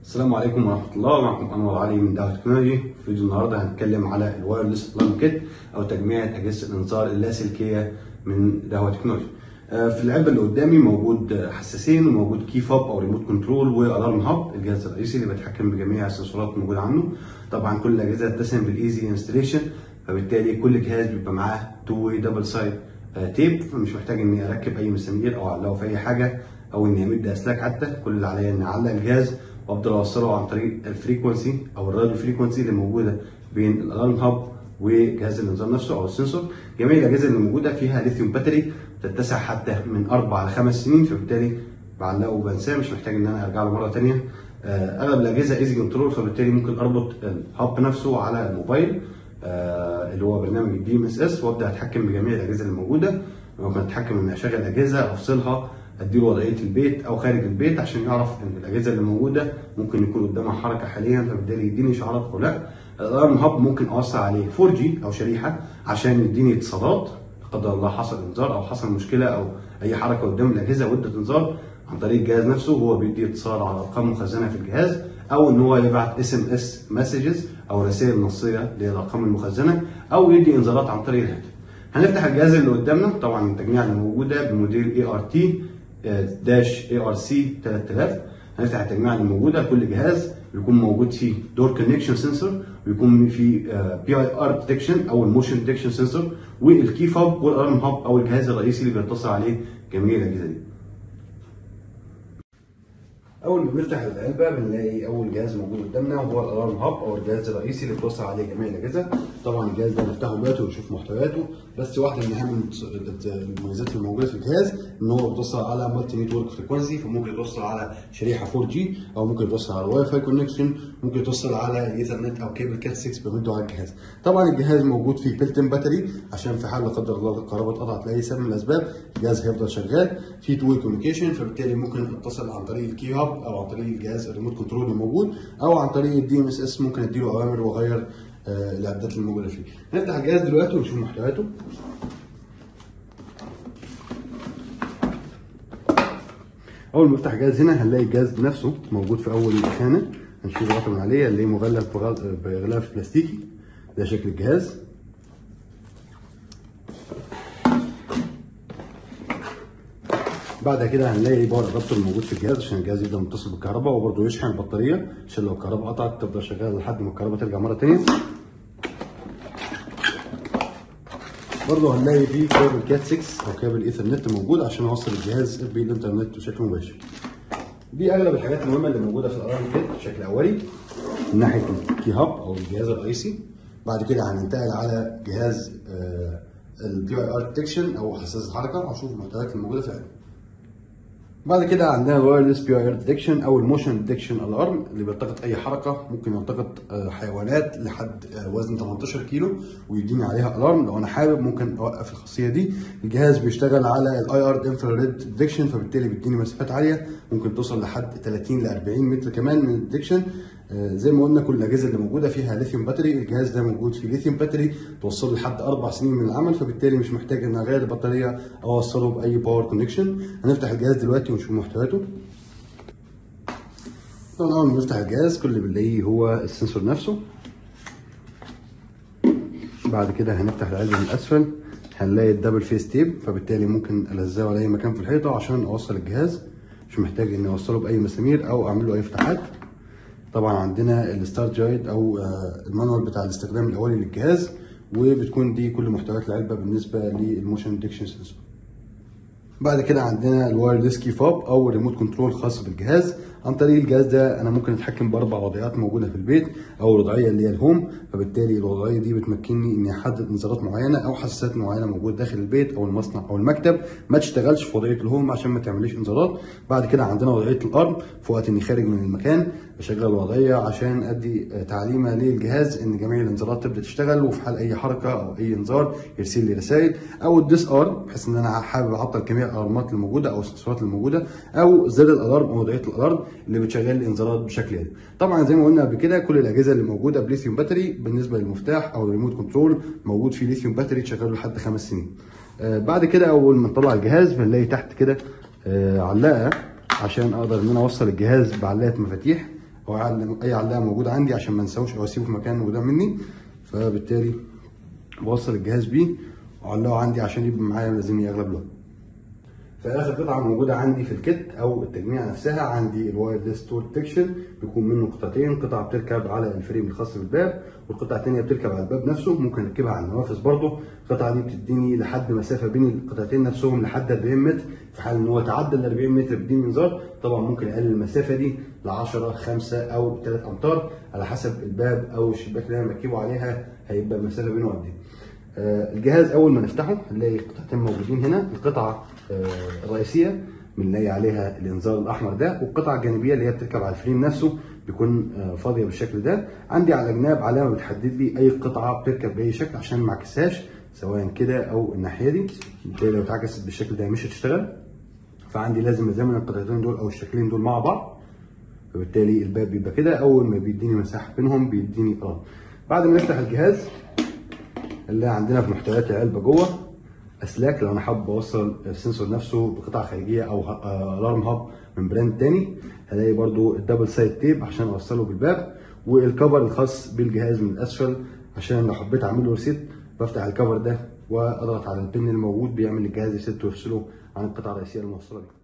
السلام عليكم ورحمة الله معكم أنور علي من دعوة تكنولوجي في فيديو النهاردة هنتكلم على الوايرلس الارم كيت أو تجميع أجهزة الإنذار اللاسلكية من دعوة تكنولوجي آه، في العلبة اللي قدامي موجود حساسين وموجود كي فوب أو ريموت كنترول والارم هاب الجهاز الرئيسي اللي بيتحكم بجميع السنسورات الموجودة عنه طبعا كل الأجهزة تتسم بالإيزي انستليشن فبالتالي كل جهاز بيبقى معاه تو واي دبل سايد تيب فمش محتاج اني اركب اي مسامير او اعلقه في اي حاجه او اني امد اسلاك حتى كل اللي عليا اني اعلق الجهاز وافضل اوصله عن طريق الفريكونسي او الراديو فريكونسي اللي موجوده بين الالارم هاب وجهاز الانذار نفسه او السنسور جميع الاجهزه اللي موجوده فيها ليثيوم باتري تتسع حتى من اربع لخمس سنين فبالتالي بعلقه وبنساه مش محتاج ان انا ارجع له مره ثانيه اغلب الاجهزه ايزي كنترول فبالتالي ممكن اربط الهاب نفسه على الموبايل آه، اللي هو برنامج الدي ام اس اس وابدا اتحكم بجميع الاجهزه اللي موجوده ممكن اتحكم ان اشغل اجهزه افصلها اديله وضعيه البيت او خارج البيت عشان يعرف ان الاجهزه اللي موجوده ممكن يكون قدامها حركه حاليا فبالتالي يديني اشعارات او لا الارم هاب ممكن اوسع عليه 4 جي او شريحه عشان يديني اتصالات لا قدر الله حصل انذار او حصل مشكله او اي حركه قدام الاجهزه وادت انذار عن طريق الجهاز نفسه هو بيدي اتصال على ارقام مخزنه في الجهاز او ان هو يبعت اس ام اس مسجز او رسائل نصيه للارقام المخزنه او يدي انذارات عن طريق الهاتف. هنفتح الجهاز اللي قدامنا طبعا التجميع اللي موجوده بموديل اي ار تي داش اي ار سي 3000 هنفتح التجميع اللي موجوده كل جهاز يكون موجود فيه دور كونكشن سنسور ويكون فيه بي اي ار ديتكشن او الموشن ديتكشن سنسور والكي فوب والارم هاب او الجهاز الرئيسي اللي بيتصل عليه جميع الاجهزه دي. اول ما بنفتح العلبه بنلاقي اول جهاز موجود قدامنا وهو الالارم هاب او الجهاز الرئيسي اللي بتوصل عليه جميع الاجهزه طبعا الجهاز ده نفتحه دلوقتي ونشوف محتوياته بس واحده من اهم المميزات اللي موجوده في الجهاز ان هو بيتوصل على مالتي نتورك فريكونسي فممكن يتوصل على شريحه 4 جي او ممكن يتوصل على واي فاي كونكشن ممكن يتوصل على ايثرنت او كيبل كات 6 بمده على الجهاز طبعا الجهاز موجود فيه بيلتن باتري عشان في حال لا قدر الله الكهرباء اتقطعت لاي سبب من الاسباب الجهاز هيفضل شغال في تو واي كوميونيكيشن فبالتالي ممكن اتصل عن طريق الكي هاب او عن طريق الجهاز الريموت كنترول اللي موجود او عن طريق الدي ام اس اس ممكن اديله اوامر واغير آه الاعدادات اللي موجوده فيه نفتح الجهاز دلوقتي ونشوف محتوياته اول ما نفتح الجهاز هنا هنلاقي الجهاز نفسه موجود في اول خانه هنشيل الغطا من عليه اللي مغلف بغلاف بلاستيكي ده شكل الجهاز بعد كده هنلاقي باور ادابتور موجود في الجهاز عشان الجهاز يفضل متصل بالكهرباء وبرده يشحن البطاريه عشان لو الكهرباء قطعت تفضل شغاله لحد ما الكهرباء ترجع مره ثانيه برضه هنلاقي فيه كابل كات 6 او كابل ايثرنت موجود عشان اوصل الجهاز بالانترنت بشكل مباشر دي اغلب الحاجات المهمه اللي موجوده في الارم كيت بشكل اولي من ناحيه الكي هاب او الجهاز الرئيسي بعد كده هننتقل على جهاز البي اي ار ديتكشن او حساس الحركه هنشوف المحتويات الموجوده في العلبه بعد كده عندنا الوايرلس بي اي ار ديتكشن او الموشن ديتكشن الارم اللي بيلتقط اي حركه ممكن يلتقط حيوانات لحد وزن 18 كيلو ويديني عليها الارم لو انا حابب ممكن اوقف الخاصيه دي الجهاز بيشتغل على الاي ار انفراريد ديتكشن فبالتالي بيديني مسافات عاليه ممكن توصل لحد 30 ل 40 متر كمان من الديتكشن زي ما قلنا كل الاجهزه اللي موجوده فيها ليثيوم باتري الجهاز ده موجود فيه ليثيوم باتري توصله لحد اربع سنين من العمل فبالتالي مش محتاج ان اغير البطاريه او اوصله باي باور كونكشن هنفتح الجهاز دلوقتي ونشوف محتوياته طبعا اول ما نفتح الجهاز كل اللي بنلاقيه هو السنسور نفسه بعد كده هنفتح العلبه من الاسفل هنلاقي الدبل فيس تيب فبالتالي ممكن الزقه على اي مكان في الحيطه عشان اوصل الجهاز مش محتاج اني اوصله باي مسامير او اعمل له اي فتحات طبعا عندنا الستارت جايد او المانوال بتاع الاستخدام الاولي للجهاز وبتكون دي كل محتويات العلبه بالنسبه للموشن ديكشن سنسور بعد كده عندنا الوايرلس كي فوب او ريموت كنترول خاص بالجهاز عن طريق الجهاز ده انا ممكن اتحكم باربع وضعيات موجوده في البيت او الوضعيه اللي هي الهوم فبالتالي الوضعيه دي بتمكنني اني احدد انذارات معينه او حساسات معينه موجوده داخل البيت او المصنع او المكتب ما تشتغلش في وضعيه الهوم عشان ما تعمليش انذارات بعد كده عندنا وضعيه الارم في وقت اني خارج من المكان بشغل الوضعيه عشان ادي تعليمه للجهاز ان جميع الانذارات تبدا تشتغل وفي حال اي حركه او اي انذار يرسل لي رسائل او الديس ار بحيث ان انا حابب اعطل جميع الارمات الموجوده او السنسورات الموجوده او زر الالارم او وضعيه الالارم اللي بتشغل لي انذارات بشكل يدوي طبعا زي ما قلنا قبل كده كل الاجهزه اللي موجوده بليثيوم باتري بالنسبه للمفتاح او الريموت كنترول موجود فيه ليثيوم باتري تشغله لحد خمس سنين آه بعد كده اول ما نطلع الجهاز بنلاقي تحت كده آه علاقه عشان اقدر ان انا اوصل الجهاز بعلاقه مفاتيح او علم اي علاقه موجوده عندي عشان ما انساهوش او اسيبه في مكان قدام مني فبالتالي بوصل الجهاز بيه واعلقه عندي عشان يبقى معايا لازمني اغلب الوقت فاخر قطعه موجوده عندي في الكيت او التجميع نفسها عندي الوايرلس تول بروتكشن بيكون منه قطعتين قطعه بتركب على الفريم الخاص بالباب والقطعه الثانيه بتركب على الباب نفسه ممكن اركبها على النوافذ برضه القطعه دي بتديني لحد مسافه بين القطعتين نفسهم لحد 40 متر في حال ان هو تعدى ال 40 متر بيديني انذار طبعا ممكن اقلل المسافه دي ل 10 5 او 3 امتار على حسب الباب او الشباك اللي انا مركبه عليها هيبقى المسافه بينه قد ايه آه، الجهاز اول ما نفتحه هنلاقي قطعتين موجودين هنا القطعه آه، الرئيسيه بنلاقي عليها الانذار الاحمر ده والقطعه الجانبيه اللي هي بتركب على الفريم نفسه بيكون آه، فاضيه بالشكل ده عندي على الجناب علامه بتحدد لي اي قطعه بتركب باي شكل عشان ما اعكسهاش سواء كده او الناحيه دي بالتالي لو اتعكست بالشكل ده مش هتشتغل فعندي لازم ازامن القطعتين دول او الشكلين دول مع بعض فبالتالي الباب بيبقى كده اول ما بيديني مساحه بينهم بيديني اه بعد ما نفتح الجهاز اللي عندنا في محتويات العلبه جوه اسلاك لو انا حابب اوصل السنسور نفسه بقطعه خارجيه او الارم هاب من براند تاني هلاقي برضو الدبل سايد تيب عشان اوصله بالباب والكفر الخاص بالجهاز من الاسفل عشان لو حبيت اعمل له ريسيت بفتح الكفر ده واضغط على البن الموجود بيعمل الجهاز ريسيت ويفصله عن القطعه الرئيسيه الموصله بيه